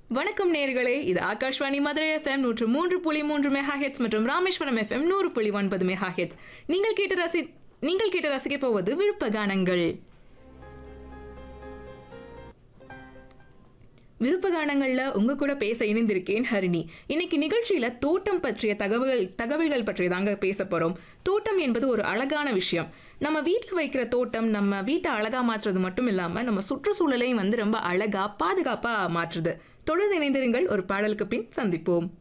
வணக்கம் நேர்களே இது ஆகாஷ்வாணி மதுரை எஃப்எம் நூற்று மூன்று புள்ளி மூன்று மெகா ஹெட்ஸ் மற்றும் ராமேஸ்வரம் எஃப்எம் நூறு புள்ளி ஒன்பது மெகா ஹெட்ஸ் நீங்கள் கேட்டு ரசி நீங்கள் கேட்டு ரசிக்க போவது விருப்ப கானங்கள் விருப்ப கானங்கள்ல உங்க கூட பேச இணைந்திருக்கேன் ஹரிணி இன்னைக்கு நிகழ்ச்சியில தோட்டம் பற்றிய தகவல்கள் தகவல்கள் பற்றி தாங்க பேச போறோம் தோட்டம் என்பது ஒரு அழகான விஷயம் நம்ம வீட்டில் வைக்கிற தோட்டம் நம்ம வீட்டை அழகா மாற்றுறது மட்டும் இல்லாம நம்ம சுற்றுச்சூழலையும் வந்து ரொம்ப அழகா பாதுகாப்பா மாற்றுது தொடர்ந்து இணைந்திருங்கள் ஒரு பாடலுக்கு பின் சந்திப்போம்